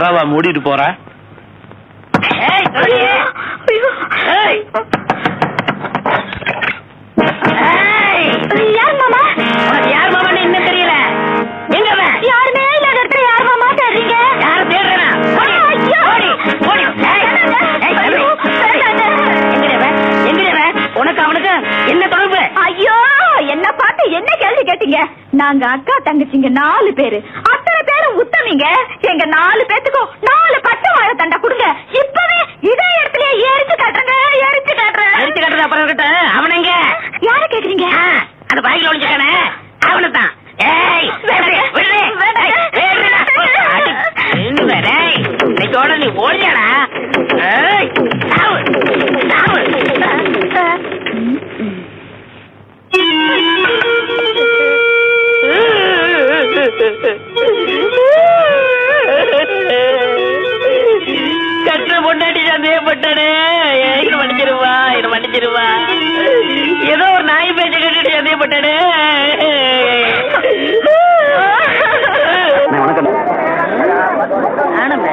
கதவை மூடிட்டு போற ஏய், துளசி. ஏய். ஏய். யார் மாமா உனக்கு யார் மாமான்னு இன்னும் தெரியல எங்க அவன்? யாருமே இல்லாத இடத்துல யார் மாமா தேடுறீங்க யாரை தேடுறேனா? ஓடி, ஐயோ. ஓடி, ஓடி. ஏய், ஏய், தம்பி. ஐயோ, வேண்டாங்க. எங்கடி அவன்? எங்கடி அவன்? உனக்கு அவனுக்கு என்ன தொடர்பு ஐயோ என்ன பார்த்து என்ன கேள்வி கேட்டீங்க நாங்க அக்கா தங்கச்சிங்க நாலு பேரு அத்தனை பேரும் உத்தமிங்க எங்க நாலு பேத்துக்கும் நாலு பச்சை வாழை தண்டை கொடுங்க இப்பவே இதே இடத்துல எரிச்சு காட்டுறேங்க எரிச்சு காட்டுறேன் எடுத்து கட்டுறது அப்புறம் இருக்கட்டும் அவன் எங்க யார கேக்குறீங்க ஆ, அந்த பாய்க்குள்ள ஒளிஞ்சுக்கானே அவனை தான் ஏய் விடுறே, விடுறே. வேண்டாங்க. ஏய், விடுறா. அடி, நின்னுவே, டேய். இன்னைக்கோட நீ ஓடியாடா ஏய் சாவு சாவு கட்டுற பொண்டாட்டி சந்தேகப்பட்டானே என்ன மன்னிச்சிருவா என்ன மன்னிச்சிருவா ஏதோ ஒரு நாய் பேச்ச கட்டிட்டு சந்தேகப்பட்டானே வணக்கம் ஆனந்த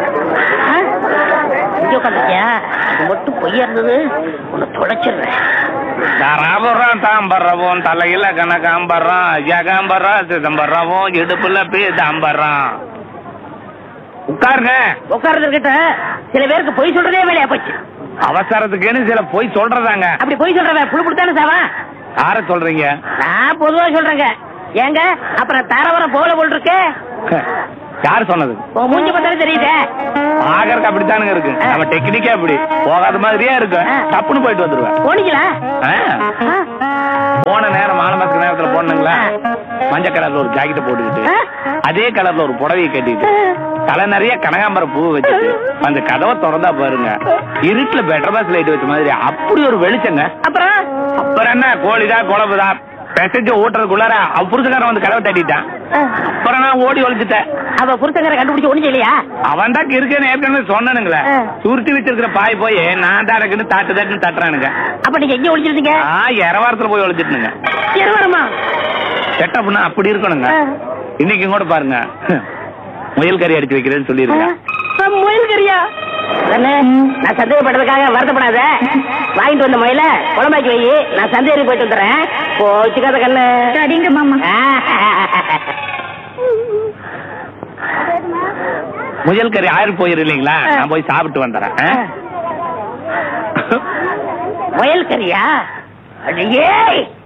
இங்க உட்காந்துருக்கியா அது மட்டும் பொய்யா இருந்தது உன்னை தொலைச்சிடுறேன் தராபுரம் தாம்பரம் தலையில கனகாம்பரம் ஜகாம்பரம் சிதம்பரம் இடுப்புல பீதாம்பரம் உட்காருங்க உட்கார்ந்து இருக்கட்ட சில பேருக்கு பொய் சொல்றதே வேலையா போச்சு அவசரத்துக்குன்னு சில போய் சொல்றதாங்க அப்படி பொய் சொல்றவன் புழு புடுத்தானே சாவா யார சொல்றீங்க நான் பொதுவா சொல்றேங்க ஏங்க அப்புறம் தரவரம் போல போல் இருக்கு யார் சொன்னது உன் மூஞ்சி பார்த்தாலே தெரியுதே ஆகருக்கு அப்படித்தானுங்க இருக்கு நம்ம டெக்னிக்கே அப்படி போகாத மாதிரியே இருக்கு ஆ. தப்புன்னு போயிட்டு வந்துருவேன் போனீங்களா ஆ. போன நேரம் மானமத்துக்கு நேரத்துல போனீங்களா மஞ்சள் கலர்ல ஒரு ஜாக்கெட்டை போட்டுக்கிட்டு ஆ. அதே கலர்ல ஒரு புடவையை கட்டிட்டு தலை நிறைய கனகாம்பரம் பூ வச்சுட்டு அந்த கதவை திறந்தா பாருங்க இருட்டுல பெட்டர் பாஸ் லைட் வச்ச மாதிரி அப்படி ஒரு வெளிச்சங்க அப்புறம் அப்புறம் என்ன கோழிதான் குழம்புதான் பெசஞ்சு ஊட்டுறதுக்குள்ளார அவ புருஷக்காரன் வந்து கதவை தட்டிட்டான் அப்புறம் நான் ஓடி ஒழிச்சிட்டேன் அவ புருஷங்கரை கண்டுபிடிச்சு ஒண்ணு இல்லையா அவன் தான் இருக்கேன்னு ஏற்கனவே சொன்னனுங்களே ஆ. சுருட்டி வச்சிருக்கிற பாய் போய் நான் தான் எனக்குன்னு தாட்டு தாட்டுன்னு தட்டுறானுங்க அப்ப நீங்க எங்க ஒளிஞ்சிருந்தீங்க ஆ இரவாரத்துல போய் ஒழிச்சிட்டுனுங்க இருவருமா செட்டப்னா அப்படி இருக்கணுங்க இன்னைக்கு கூட பாருங்க முயல் கறி அடிச்சு வைக்கிறேன்னு சொல்லியிருக்கேன் முயல் கறியா கண்ணு நான் சந்தேகப்பட்டதுக்காக வருத்தப்படாத வாங்கிட்டு வந்த முயல குழம்பாக்கி வை நான் சந்தேகம் போயிட்டு வந்துடுறேன் போச்சுக்காத கண்ணு சரிங்க மாமா முயல் கறி ஆயிரம் போயிரு இல்லைங்களா நான் போய் சாப்பிட்டு வந்துடுறேன் ஆ? முயல் கறியா அடியே